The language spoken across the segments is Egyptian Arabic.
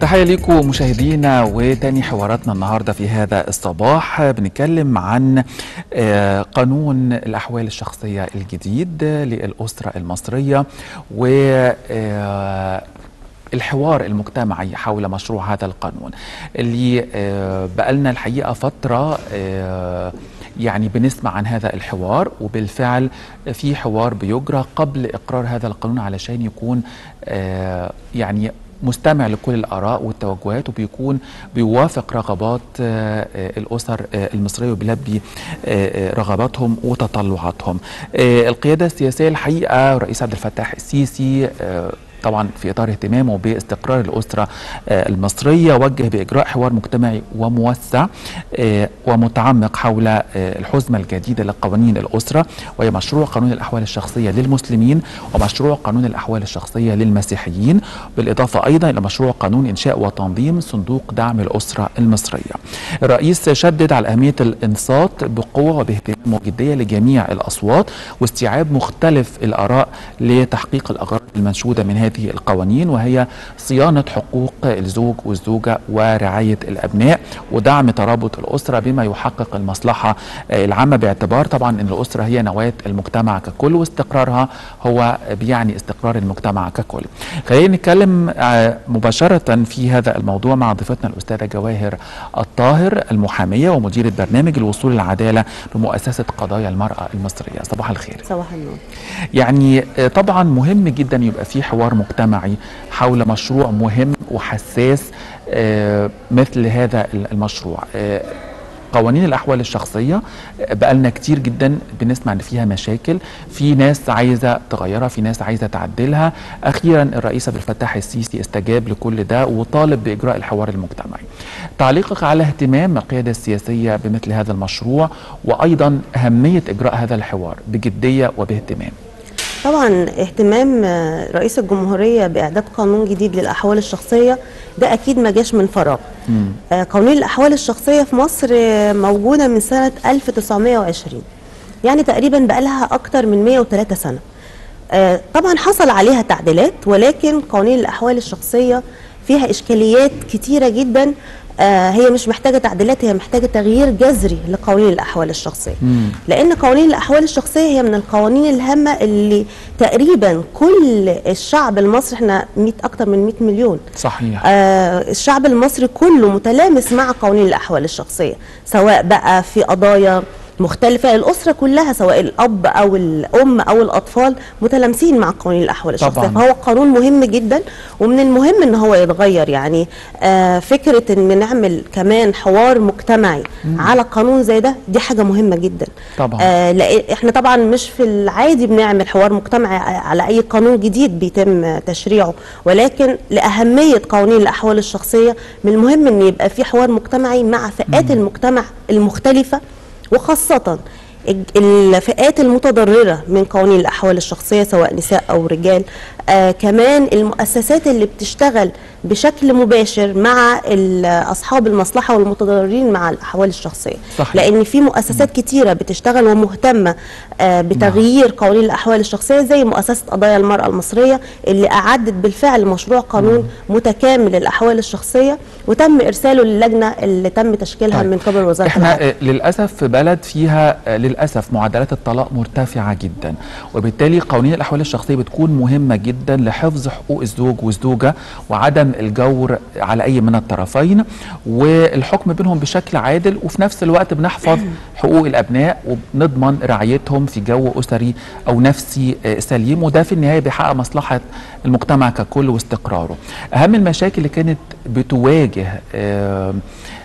تحية لكم مشاهدينا وتاني حواراتنا النهاردة في هذا الصباح بنتكلم عن آه، قانون الأحوال الشخصية الجديد للأسرة المصرية و آه، الحوار المجتمعي حول مشروع هذا القانون اللي آه، بقالنا الحقيقة فترة آه، يعني بنسمع عن هذا الحوار وبالفعل في حوار بيجرى قبل إقرار هذا القانون علشان يكون آه، يعني مستمع لكل الآراء والتوجهات وبيكون بيوافق رغبات آه، آه، الأسر آه، المصرية وبيلبي آه، آه، رغباتهم وتطلعاتهم آه، القيادة السياسية الحقيقة رئيس عبد الفتاح السيسي آه، طبعا في اطار اهتمامه باستقرار الاسره آه، المصريه وجه باجراء حوار مجتمعي وموسع آه، ومتعمق حول آه، الحزمه الجديده لقوانين الاسره وهي مشروع قانون الاحوال الشخصيه للمسلمين ومشروع قانون الاحوال الشخصيه للمسيحيين بالاضافه ايضا الى مشروع قانون انشاء وتنظيم صندوق دعم الاسره المصريه. الرئيس شدد على اهميه الانصات بقوه وباهتمام وجديه لجميع الاصوات واستيعاب مختلف الاراء لتحقيق الاغراض المنشوده من هذه القوانين وهي صيانه حقوق الزوج والزوجه ورعايه الابناء ودعم ترابط الاسره بما يحقق المصلحه آه، العامه باعتبار طبعا ان الاسره هي نواه المجتمع ككل واستقرارها هو بيعني استقرار المجتمع ككل. خلينا نتكلم آه، مباشره في هذا الموضوع مع ضيفتنا الاستاذه جواهر الطاهر المحاميه ومديره برنامج الوصول للعداله بمؤسسه قضايا المراه المصريه. صباح الخير. صباح النور يعني آه، طبعا مهم جدا يبقى في حوار مجتمعي حول مشروع مهم وحساس آه، مثل هذا المشروع آه، قوانين الاحوال الشخصيه آه، بقالنا كتير جدا بنسمع ان فيها مشاكل في ناس عايزه تغيرها في ناس عايزه تعدلها اخيرا الرئيس عبد الفتاح السيسي استجاب لكل ده وطالب باجراء الحوار المجتمعي تعليقك على اهتمام القياده السياسيه بمثل هذا المشروع وايضا اهميه اجراء هذا الحوار بجديه وباهتمام طبعا اهتمام آه، رئيس الجمهورية بإعداد قانون جديد للأحوال الشخصية ده أكيد ما جاش من فراغ آه، قوانين الأحوال الشخصية في مصر آه، موجودة من سنة 1920 يعني تقريبا بقالها أكتر من 103 سنة آه، طبعا حصل عليها تعديلات ولكن قوانين الأحوال الشخصية فيها إشكاليات كتيرة جدا آه، هي مش محتاجة تعديلات هي محتاجة تغيير جذري لقوانين الأحوال الشخصية مم. لان قوانين الاحوال الشخصيه هي من القوانين الهامه اللي تقريبا كل الشعب المصري احنا 100 اكتر من 100 مليون صحيح آه الشعب المصري كله متلامس مع قوانين الاحوال الشخصيه سواء بقى في قضايا مختلفة الأسرة كلها سواء الأب أو الأم أو الأطفال متلامسين مع قوانين الأحوال الشخصية طبعاً. فهو قانون مهم جدا ومن المهم إن هو يتغير يعني آه فكرة إن نعمل كمان حوار مجتمعي على قانون زي ده دي حاجة مهمة جدا طبعا آه لا احنا طبعا مش في العادي بنعمل حوار مجتمعي على اي قانون جديد بيتم تشريعه ولكن لاهميه قوانين الاحوال الشخصيه من المهم ان يبقى في حوار مجتمعي مع فئات المجتمع المختلفه وخاصه الج- الفئات المتضرره من قوانين الاحوال الشخصيه سواء نساء او رجال آه كمان المؤسسات اللي بتشتغل بشكل مباشر مع ال- اصحاب المصلحه والمتضررين مع الاحوال الشخصيه صحيح. لان في مؤسسات كتيره بتشتغل ومهتمه آه، بتغيير قوانين الاحوال الشخصيه زي مؤسسه قضايا المراه المصريه اللي اعدت بالفعل مشروع قانون متكامل للاحوال الشخصيه وتم ارساله للجنه اللي تم تشكيلها طيب. من قبل وزاره احنا العدل آه، للاسف في بلد فيها آه، للاسف معدلات الطلاق مرتفعه جدا وبالتالي قوانين الاحوال الشخصيه بتكون مهمه جدا لحفظ حقوق الزوج والزوجه وعدم الجور على اي من الطرفين والحكم بينهم بشكل عادل وفي نفس الوقت بنحفظ حقوق الابناء وبنضمن رعايتهم في جو اسري او نفسي آه، سليم وده في النهايه بيحقق مصلحه المجتمع ككل واستقراره اهم المشاكل اللي كانت بتواجه آه،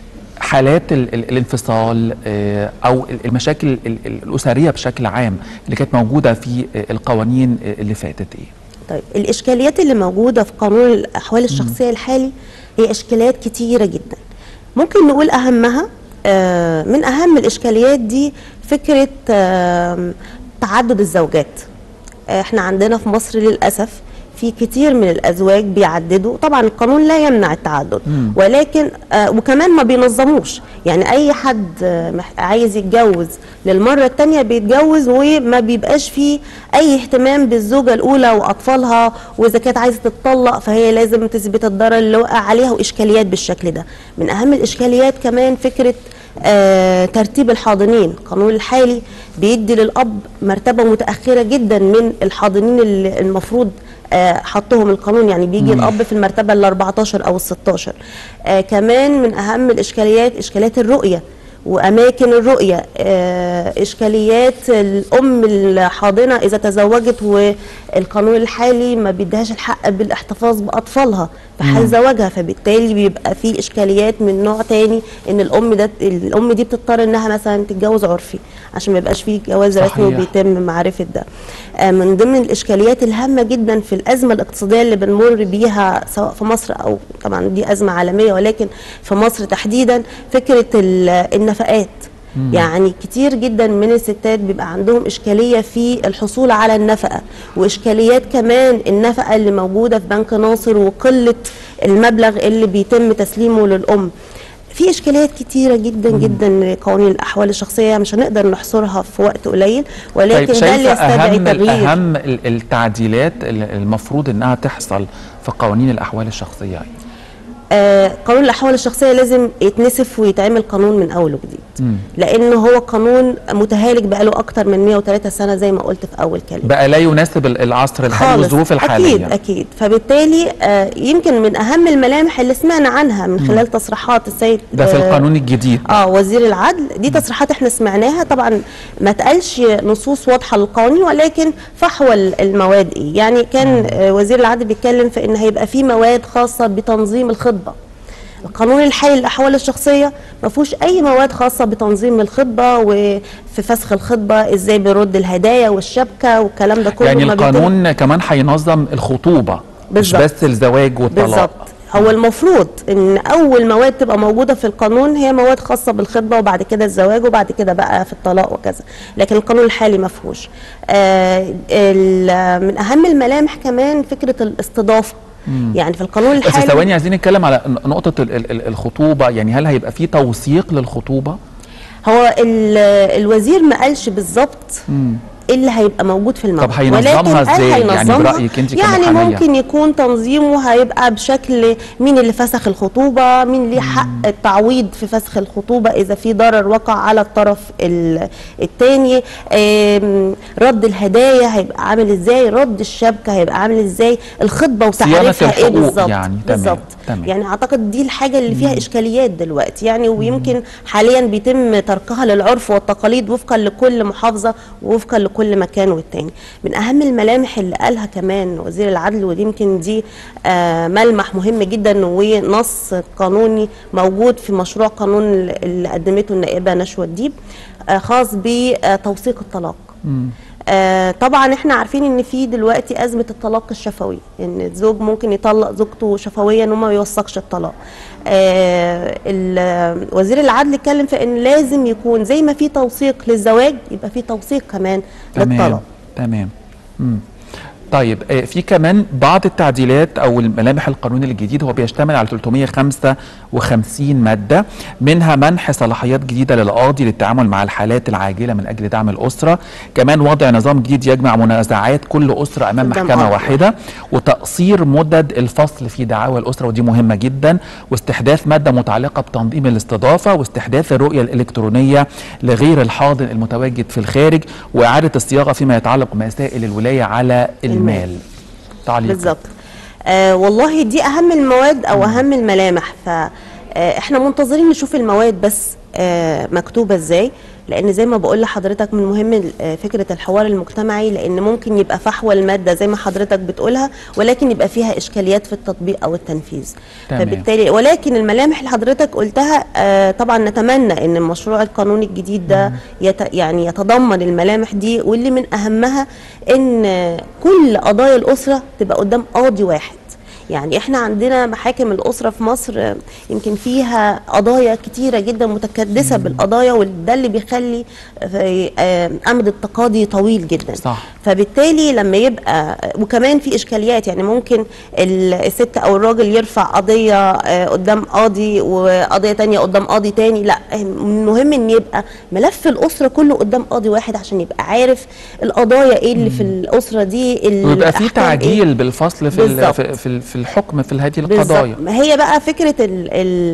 حالات ال ال الانفصال آه، او ال- المشاكل ال- ال- الاسريه بشكل عام اللي كانت موجوده في آه، القوانين آه، اللي فاتت ايه؟ طيب الاشكاليات اللي موجوده في قانون الاحوال الشخصيه الحالي هي اشكاليات كتيره جدا ممكن نقول اهمها آه، من اهم الاشكاليات دي فكره آم، تعدد الزوجات آه، احنا عندنا في مصر للاسف في كتير من الازواج بيعددوا طبعا القانون لا يمنع التعدد مم. ولكن آه وكمان ما بينظموش يعني اي حد آه مح- عايز يتجوز للمره الثانيه بيتجوز وما بيبقاش فيه اي اهتمام بالزوجه الاولى واطفالها واذا كانت عايزه تتطلق فهي لازم تثبت الضرر اللي وقع عليها واشكاليات بالشكل ده من اهم الاشكاليات كمان فكره آه ترتيب الحاضنين القانون الحالي بيدي للاب مرتبه متاخره جدا من الحاضنين اللي المفروض آه حطهم القانون يعني بيجي مم. الاب في المرتبه ال 14 او ال 16 آه كمان من اهم الاشكاليات اشكاليات الرؤيه واماكن الرؤيه آه اشكاليات الام الحاضنه اذا تزوجت والقانون الحالي ما بيديهاش الحق بالاحتفاظ باطفالها في مم. حال زواجها فبالتالي بيبقى في اشكاليات من نوع تاني ان الام ده الام دي بتضطر انها مثلا تتجوز عرفي عشان ما يبقاش فيه جواز رسمي صحيح. وبيتم معرفه ده آه، من ضمن الاشكاليات الهامه جدا في الازمه الاقتصاديه اللي بنمر بيها سواء في مصر او طبعا دي ازمه عالميه ولكن في مصر تحديدا فكره ال- النفقات مم. يعني كتير جدا من الستات بيبقى عندهم اشكاليه في الحصول على النفقه واشكاليات كمان النفقه اللي موجوده في بنك ناصر وقله المبلغ اللي بيتم تسليمه للام في اشكاليات كتيره جدا جدا لقوانين الاحوال الشخصيه مش هنقدر نحصرها في وقت قليل ولكن طيب ده اللي شايفه يستدعي اهم تغيير اهم ال- التعديلات اللي المفروض انها تحصل في قوانين الاحوال الشخصيه آه قانون الاحوال الشخصيه لازم يتنسف ويتعمل قانون من اول وجديد مم. لان هو قانون متهالك بقاله اكتر من 103 سنه زي ما قلت في اول كلمه بقى لا يناسب ال- العصر الحالي خالص. والظروف الحاليه اكيد اكيد فبالتالي آه يمكن من اهم الملامح اللي سمعنا عنها من خلال تصريحات السيد ده في آه، القانون الجديد اه وزير العدل دي تصريحات احنا سمعناها طبعا ما تقالش نصوص واضحه للقوانين ولكن فحوى المواد ايه يعني كان آه وزير العدل بيتكلم في ان هيبقى في مواد خاصه بتنظيم الخطبه القانون الحالي للاحوال الشخصيه ما فيهوش اي مواد خاصه بتنظيم الخطبه وفي فسخ الخطبه ازاي بيرد الهدايا والشبكه والكلام ده كله يعني ما بيتم- القانون كمان هينظم الخطوبه مش بالظبط. بس الزواج والطلاق بالظبط هو المفروض ان اول مواد تبقى موجوده في القانون هي مواد خاصه بالخطبه وبعد كده الزواج وبعد كده بقى في الطلاق وكذا لكن القانون الحالي ما فيهوش آه ال- من اهم الملامح كمان فكره الاستضافه يعني في القانون بس الحالي ثواني عايزين نتكلم على ن- نقطه ال- ال- ال- الخطوبه يعني هل هيبقى في توثيق للخطوبه هو ال- الوزير ما قالش بالظبط ايه اللي هيبقى موجود في المواد طب هينظمها إزاي؟ يعني برأيك أنت يعني كمحامية؟ ممكن يكون تنظيمه هيبقى بشكل مين اللي فسخ الخطوبه مين ليه حق التعويض في فسخ الخطوبه اذا في ضرر وقع على الطرف ال- التاني آم، رد الهدايا هيبقى عامل ازاي رد الشبكه هيبقى عامل ازاي الخطبه صيانة وتعريفها ايه الحقوق بالظبط يعني، تمام، بالظبط تمام. يعني اعتقد دي الحاجه اللي فيها اشكاليات دلوقتي يعني ويمكن حاليا بيتم تركها للعرف والتقاليد وفقا لكل محافظه ووفقا لكل مكان والتاني من اهم الملامح اللي قالها كمان وزير العدل ودي يمكن دي آه ملمح مهم جدا ونص قانوني موجود في مشروع قانون اللي قدمته النائبه نشوى الديب آه خاص بتوثيق الطلاق آه طبعا احنا عارفين ان في دلوقتي ازمه الطلاق الشفوي ان الزوج ممكن يطلق زوجته شفويا وما يوثقش الطلاق آه ال- وزير العدل اتكلم في ان لازم يكون زي ما في توثيق للزواج يبقى في توثيق كمان تمام للطلاق تمام مم. طيب آه، في كمان بعض التعديلات او الملامح القانون الجديد هو بيشتمل على 355 ماده منها منح صلاحيات جديده للقاضي للتعامل مع الحالات العاجله من اجل دعم الاسره كمان وضع نظام جديد يجمع منازعات كل اسره امام قدام محكمه قاضي واحده وتقصير مدد الفصل في دعاوى الاسره ودي مهمه جدا واستحداث ماده متعلقه بتنظيم الاستضافه واستحداث الرؤيه الالكترونيه لغير الحاضن المتواجد في الخارج واعاده الصياغه فيما يتعلق بمسائل الولايه على المال تعليق بالظبط آه والله دي اهم المواد او اهم الملامح فاحنا منتظرين نشوف المواد بس آه مكتوبه ازاي لان زي ما بقول لحضرتك من مهم آه، فكره الحوار المجتمعي لان ممكن يبقى فحوى الماده زي ما حضرتك بتقولها ولكن يبقى فيها اشكاليات في التطبيق او التنفيذ تمام. فبالتالي ولكن الملامح اللي حضرتك قلتها آه طبعا نتمنى ان المشروع القانوني الجديد ده يت يعني يتضمن الملامح دي واللي من اهمها ان آه، كل قضايا الاسره تبقى قدام قاضي واحد يعني احنا عندنا محاكم الاسره في مصر آه، يمكن فيها قضايا كتيره جدا متكدسه بالقضايا وده اللي بيخلي آه، آه، امد التقاضي طويل جدا صح. فبالتالي لما يبقى وكمان في اشكاليات يعني ممكن ال- الست او الراجل يرفع قضيه آه، قدام قاضي وقضيه تانية قدام قاضي تاني لا المهم ان يبقى ملف الاسره كله قدام قاضي واحد عشان يبقى عارف القضايا ايه اللي في الاسره دي ويبقى في الأحكام إيه. تعجيل بالفصل في ال- بالظبط. في في- في الحكم في هذه بالظبط القضايا ما هي بقى فكره ال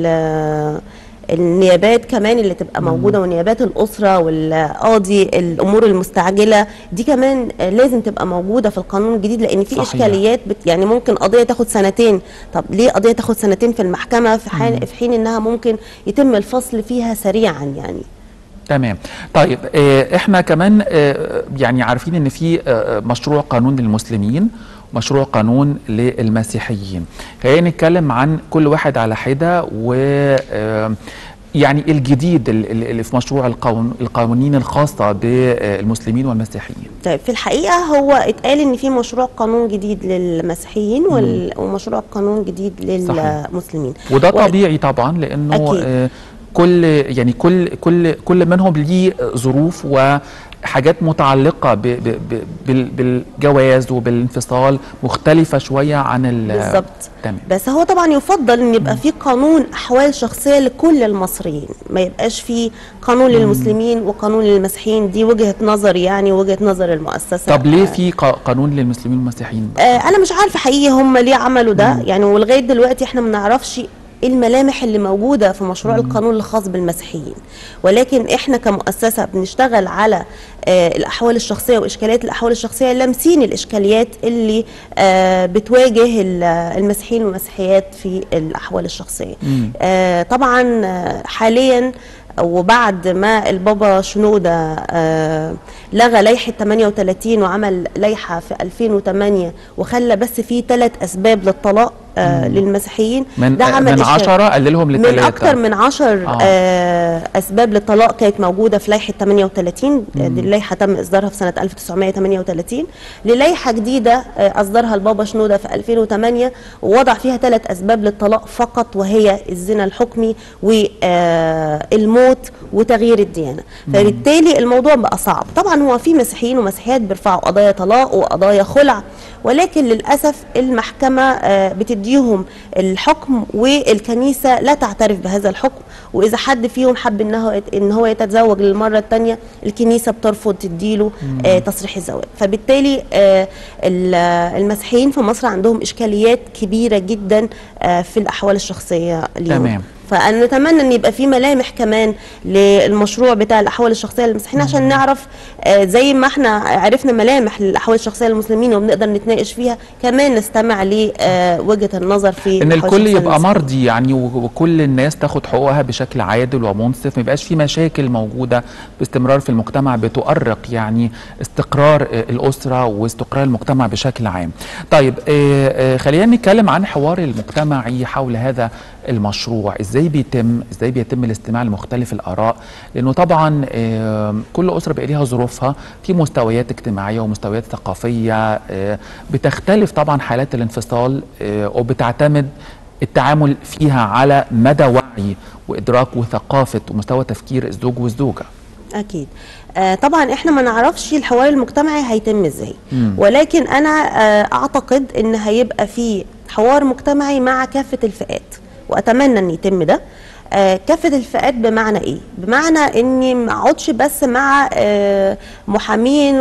ال النيابات كمان اللي تبقى موجوده ونيابات الاسره والقاضي الامور المستعجله دي كمان آه، لازم تبقى موجوده في القانون الجديد لان في صحيح. اشكاليات بت يعني ممكن قضيه تاخد سنتين طب ليه قضيه تاخد سنتين في المحكمه في حين في حين انها ممكن يتم الفصل فيها سريعا يعني تمام طيب آه، احنا كمان آه، يعني عارفين ان في آه، مشروع قانون للمسلمين مشروع قانون للمسيحيين خلينا نتكلم عن كل واحد على حده و آه، يعني الجديد ال- ال- اللي في مشروع القانون القوانين الخاصه بالمسلمين والمسيحيين طيب في الحقيقه هو اتقال ان في مشروع قانون جديد للمسيحيين وال- ومشروع قانون جديد للمسلمين وده و- طبيعي طبعا لانه أكيد. آه، كل يعني كل كل كل منهم ليه ظروف وحاجات متعلقه ب ب ب بال- بالجواز وبالانفصال مختلفه شويه عن ال بالظبط تمام بس هو طبعا يفضل ان يبقى في قانون احوال شخصيه لكل المصريين ما يبقاش في قانون للمسلمين وقانون للمسيحيين دي وجهه نظر يعني وجهه نظر المؤسسه طب ليه في قا- قانون للمسلمين والمسيحيين آه انا مش عارفه حقيقي هم ليه عملوا ده يعني ولغايه دلوقتي احنا ما نعرفش إيه الملامح اللي موجوده في مشروع القانون الخاص بالمسيحيين ولكن احنا كمؤسسه بنشتغل على آه الاحوال الشخصيه واشكاليات الاحوال الشخصيه لامسين الاشكاليات اللي آه بتواجه ال- المسيحيين والمسيحيات في الاحوال الشخصيه آه طبعا آه، حاليا وبعد ما البابا شنودة آه، لغى لائحة 38 وعمل لائحة في 2008 وخلى بس في ثلاث أسباب للطلاق آه، للمسيحيين من ده عمل من إشكال. 10 قللهم من لثلاثه أكتر من عشر آه. آه. أسباب للطلاق كانت موجودة في لائحة 38 دي اللائحة تم إصدارها في سنة 1938 للائحة جديدة آه، أصدرها البابا شنودة في 2008 ووضع فيها ثلاث أسباب للطلاق فقط وهي الزنا الحكمي والموت وتغيير الديانة فبالتالي الموضوع بقى صعب طبعا هو في مسيحيين ومسيحيات بيرفعوا قضايا طلاق وقضايا خلع ولكن للأسف المحكمة آه، بتديهم الحكم والكنيسة لا تعترف بهذا الحكم وإذا حد فيهم حب إنه إن هو يتزوج للمرة الثانية الكنيسة بترفض تديله آه، تصريح الزواج فبالتالي آه، ال- المسيحيين في مصر عندهم إشكاليات كبيرة جدا آه، في الأحوال الشخصية ليهم تمام. فانا نتمنى ان يبقى في ملامح كمان للمشروع بتاع الاحوال الشخصيه للمسيحيين عشان نعرف آه، زي ما احنا عرفنا ملامح للاحوال الشخصيه للمسلمين وبنقدر نتناقش فيها كمان نستمع لوجهه النظر في ان الأحوال الكل الشخصية يبقى للمسلمين. مرضي يعني و- وكل الناس تاخد حقوقها بشكل عادل ومنصف ما يبقاش في مشاكل موجوده باستمرار في المجتمع بتؤرق يعني استقرار آه، الاسره واستقرار المجتمع بشكل عام. طيب آه، آه، خلينا نتكلم عن حوار المجتمعي حول هذا المشروع ازاي بيتم ازاي بيتم الاستماع لمختلف الاراء لانه طبعا آه، كل اسره بقى ليها ظروفها في مستويات اجتماعيه ومستويات ثقافيه آه، بتختلف طبعا حالات الانفصال آه، وبتعتمد التعامل فيها على مدى وعي وادراك وثقافه ومستوى تفكير الزوج والزوجه اكيد آه طبعا احنا ما نعرفش الحوار المجتمعي هيتم ازاي مم. ولكن انا آه اعتقد ان هيبقى في حوار مجتمعي مع كافه الفئات واتمنى ان يتم ده آه كافه الفئات بمعنى ايه بمعنى اني ما اقعدش بس مع آه محامين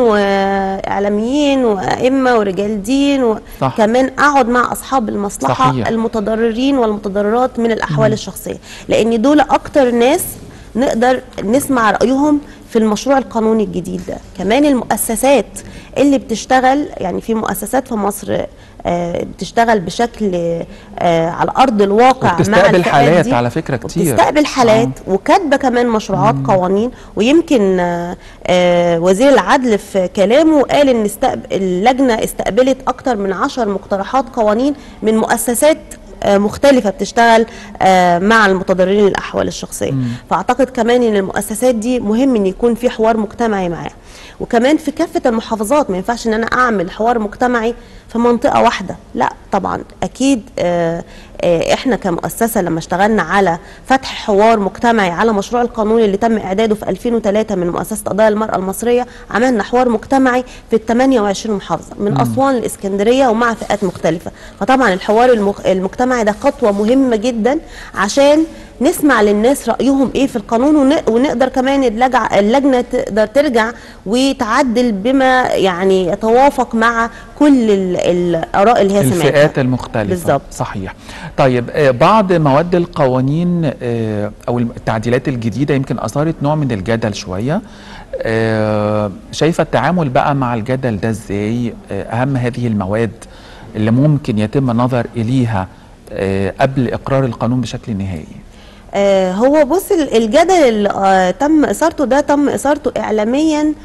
واعلاميين وائمه ورجال دين صح. وكمان اقعد مع اصحاب المصلحه صحيح. المتضررين والمتضررات من الاحوال الشخصيه لان دول اكتر ناس نقدر نسمع رايهم في المشروع القانوني الجديد ده كمان المؤسسات اللي بتشتغل يعني في مؤسسات في مصر آه، بتشتغل بشكل آه، على ارض الواقع مع وبتستقبل الفئات حالات دي. على فكره كتير بتستقبل حالات وكاتبه كمان مشروعات قوانين ويمكن آه، آه، وزير العدل في كلامه قال ان استقب- اللجنه استقبلت اكتر من عشر مقترحات قوانين من مؤسسات آه، مختلفة بتشتغل آه، مع المتضررين الأحوال الشخصية فأعتقد كمان أن المؤسسات دي مهم أن يكون في حوار مجتمعي معاها وكمان في كافه المحافظات ما ينفعش ان انا اعمل حوار مجتمعي في منطقه واحده لا طبعا اكيد آه، آه، احنا كمؤسسه لما اشتغلنا على فتح حوار مجتمعي على مشروع القانون اللي تم اعداده في 2003 من مؤسسه قضايا المراه المصريه عملنا حوار مجتمعي في ال 28 محافظه من اسوان لاسكندريه ومع فئات مختلفه فطبعا الحوار المخ- المجتمعي ده خطوه مهمه جدا عشان نسمع للناس رايهم ايه في القانون ون- ونقدر كمان اللجع اللجنه تقدر ترجع وتعدل بما يعني يتوافق مع كل ال- الاراء اللي هي سمعتها الفئات المختلفة بالظبط. صحيح طيب آه، بعض مواد القوانين آه، أو التعديلات الجديدة يمكن أثارت نوع من الجدل شوية آه، شايفة التعامل بقى مع الجدل ده إزاي آه، أهم هذه المواد اللي ممكن يتم النظر إليها آه، قبل إقرار القانون بشكل نهائي آه هو بص ال- الجدل اللي آه تم اثارته ده تم اثارته اعلاميا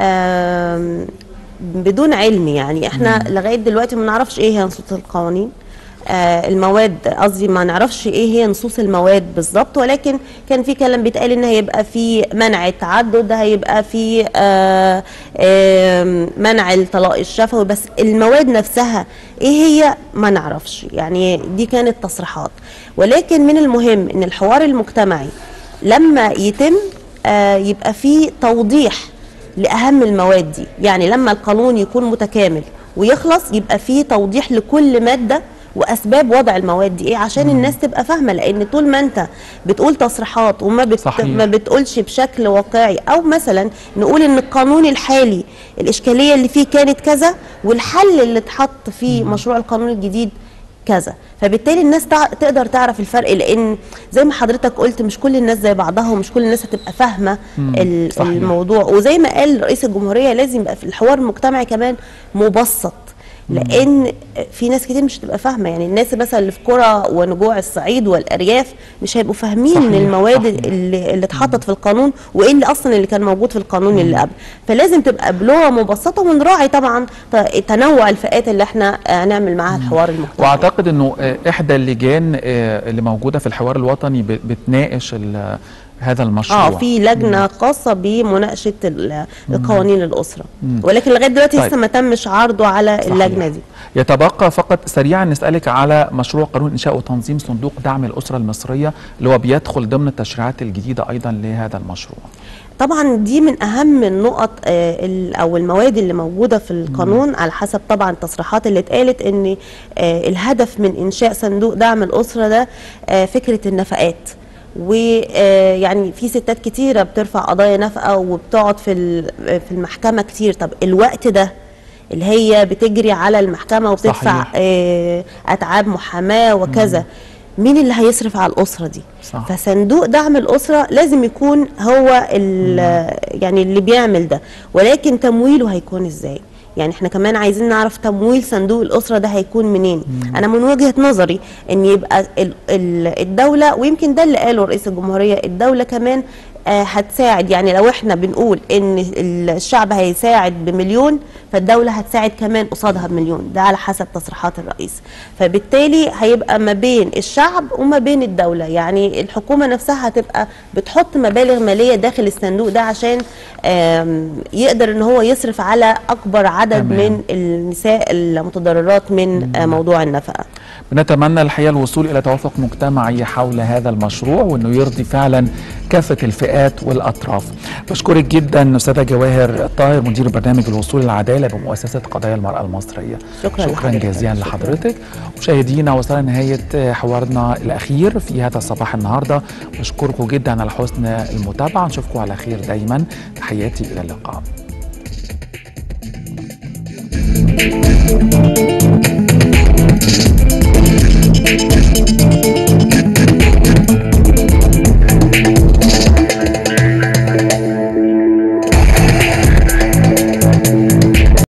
آم، بدون علم يعني احنا لغايه دلوقتي ما نعرفش ايه هي نصوص القوانين آه المواد قصدي ما نعرفش ايه هي نصوص المواد بالظبط ولكن كان في كلام بيتقال ان هيبقى في منع التعدد هيبقى في آه آم، منع الطلاق الشفوي بس المواد نفسها ايه هي ما نعرفش يعني دي كانت تصريحات ولكن من المهم ان الحوار المجتمعي لما يتم آه يبقى فيه توضيح لاهم المواد دي يعني لما القانون يكون متكامل ويخلص يبقى فيه توضيح لكل ماده واسباب وضع المواد دي ايه عشان الناس تبقى فاهمه لان طول ما انت بتقول تصريحات وما بت... صحيح. ما بتقولش بشكل واقعي او مثلا نقول ان القانون الحالي الاشكاليه اللي فيه كانت كذا والحل اللي اتحط في مشروع القانون الجديد كذا فبالتالي الناس تع... تقدر تعرف الفرق لان زي ما حضرتك قلت مش كل الناس زي بعضها ومش كل الناس هتبقى فاهمه ال- صحيح. الموضوع وزي ما قال رئيس الجمهوريه لازم يبقى في الحوار المجتمعي كمان مبسط لان في ناس كتير مش هتبقى فاهمه يعني الناس مثلا اللي في قرى ونجوع الصعيد والارياف مش هيبقوا فاهمين صحيح، المواد صحيح. اللي, اللي اتحطت في القانون وايه اللي اصلا اللي كان موجود في القانون اللي قبل فلازم تبقى بلغه مبسطه ونراعي طبعا ت- تنوع الفئات اللي احنا آه، نعمل معاها الحوار المجتمعي واعتقد انه آه، احدى اللجان آه، اللي موجوده في الحوار الوطني ب- بتناقش ال- هذا المشروع اه في لجنه خاصه بمناقشه ال- القوانين الاسره ولكن لغايه دلوقتي طيب. لسه ما تمش عرضه على صحيح. اللجنه دي يتبقى فقط سريعا نسألك على مشروع قانون إنشاء وتنظيم صندوق دعم الأسرة المصرية اللي هو بيدخل ضمن التشريعات الجديدة أيضا لهذا المشروع طبعا دي من اهم النقط آه، ال- او المواد اللي موجوده في القانون على حسب طبعا التصريحات اللي اتقالت ان آه، الهدف من انشاء صندوق دعم الاسره ده آه، فكره النفقات ويعني في ستات كتيره بترفع قضايا نفقه وبتقعد في ال- في المحكمه كتير طب الوقت ده اللي هي بتجري على المحكمه وبتدفع صحيح. آه، اتعاب محاماه وكذا مين اللي هيصرف على الاسره دي صح. فصندوق دعم الاسره لازم يكون هو ال- يعني اللي بيعمل ده ولكن تمويله هيكون ازاي يعني احنا كمان عايزين نعرف تمويل صندوق الاسره ده هيكون منين انا من وجهه نظري ان يبقى ال- ال- الدوله ويمكن ده اللي قاله رئيس الجمهوريه الدوله كمان آه، هتساعد يعني لو احنا بنقول ان الشعب هيساعد بمليون فالدولة هتساعد كمان قصادها بمليون ده على حسب تصريحات الرئيس فبالتالي هيبقى ما بين الشعب وما بين الدولة يعني الحكومة نفسها هتبقى بتحط مبالغ مالية داخل الصندوق ده عشان آم، يقدر ان هو يصرف على اكبر عدد تمام. من النساء المتضررات من آه، موضوع النفقة بنتمنى الحقيقة الوصول إلى توافق مجتمعي حول هذا المشروع وأنه يرضي فعلا كافة الفئات والأطراف بشكرك جدا أستاذة جواهر الطاهر مدير برنامج الوصول للعدالة بمؤسسة قضايا المرأة المصرية شكرا شكرا لحضرتك. جزيلا شكرا. لحضرتك مشاهدينا وصلنا نهاية حوارنا الأخير في هذا الصباح النهاردة بشكركم جدا على حسن المتابعة نشوفكم على خير دايما تحياتي إلى اللقاء